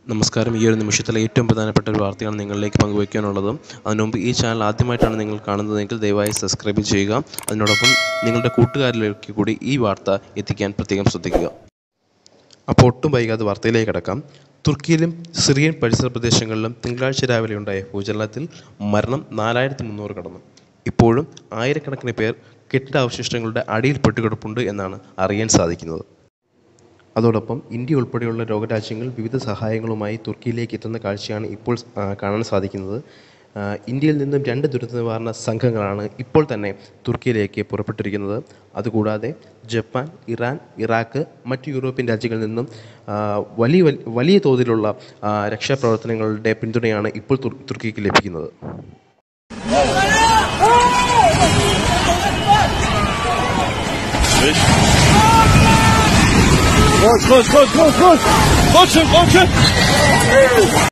നമസ്കാരം ഈ ഒരു നിമിഷത്തിലെ ഏറ്റവും പ്രധാനപ്പെട്ട ഒരു വാർത്തയാണ് നിങ്ങളിലേക്ക് പങ്കുവയ്ക്കാനുള്ളത് അതിനു മുമ്പ് ഈ ചാനൽ ആദ്യമായിട്ടാണ് നിങ്ങൾ കാണുന്നതെങ്കിൽ ദയവായി സബ്സ്ക്രൈബ് ചെയ്യുക അതിനോടൊപ്പം നിങ്ങളുടെ കൂട്ടുകാരിലേക്ക് കൂടി ഈ വാർത്ത എത്തിക്കാൻ പ്രത്യേകം ശ്രദ്ധിക്കുക അപ്പോൾ ഒട്ടും വൈകാതെ വാർത്തയിലേക്ക് കടക്കാം തുർക്കിയിലും സിറിയൻ പരിസര പ്രദേശങ്ങളിലും തിങ്കളാഴ്ച രാവിലെ ഉണ്ടായ ഭൂചലനത്തിൽ മരണം നാലായിരത്തി മുന്നൂറ് കടന്നു ഇപ്പോഴും ആയിരക്കണക്കിന് പേർ കെട്ടിടാവശിഷ്ടങ്ങളുടെ അടിയിൽ പെട്ടുകിടപ്പുണ്ട് എന്നാണ് അറിയാൻ സാധിക്കുന്നത് അതോടൊപ്പം ഇന്ത്യ ഉൾപ്പെടെയുള്ള ലോകരാജ്യങ്ങൾ വിവിധ സഹായങ്ങളുമായി തുർക്കിയിലേക്ക് എത്തുന്ന കാഴ്ചയാണ് ഇപ്പോൾ ആ, കാണാൻ സാധിക്കുന്നത് ആ, ഇന്ത്യയിൽ നിന്നും രണ്ട് ദുരന്ത നിവാരണ സംഘങ്ങളാണ് ഇപ്പോൾ തന്നെ തുർക്കിയിലേക്ക് പുറപ്പെട്ടിരിക്കുന്നത് അതുകൂടാതെ ജപ്പാൻ ഇറാൻ ഇറാഖ് മറ്റ് യൂറോപ്യൻ രാജ്യങ്ങളിൽ നിന്നും ആ, വലിയ വലി- വലിയ തോതിലുള്ള ആ, രക്ഷാപ്രവർത്തനങ്ങളുടെ പിന്തുണയാണ് ഇപ്പോൾ തുർ- തുർക്കിക്ക് ലഭിക്കുന്നത് Koş koş koş koş koş. Koşun koşun.